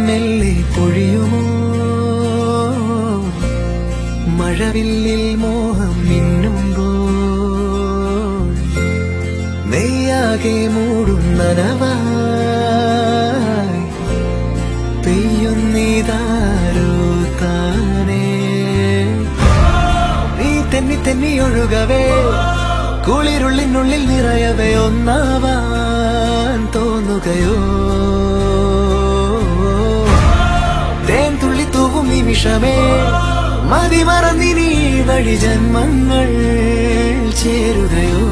മെല്ലെ പൊഴിയുമോ മഴവില്ലിൽ മോഹം മിന്നുമ്പോൾ നെയ്യാകെ മൂടും നനവായി പെയ്യുന്നിതാരോ താനേ നീ തെന്നി തെന്നി ഒഴുകവേ കുളിരുള്ളിനുള്ളിൽ നിറയവേ ഒന്നാവാൻ തോന്നുകയോ തേൻ തുള്ളി തൂവും നിമിഷമേ മതി മറന്നിനി വഴി ജന്മങ്ങൾ ചേരുകയോ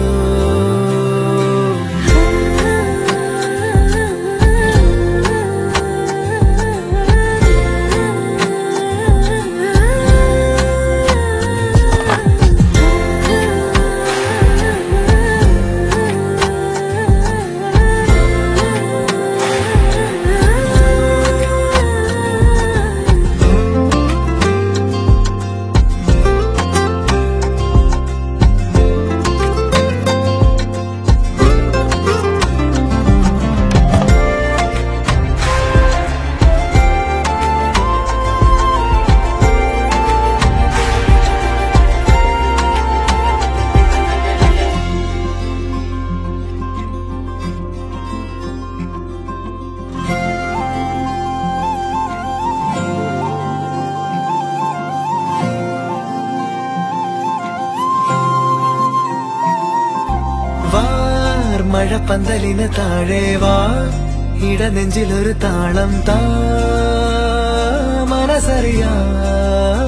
വാർ മഴ പന്തലിന് താഴെ വാ ഇടനെഞ്ചിലൊരു താളം താ മനസ്സറിയാ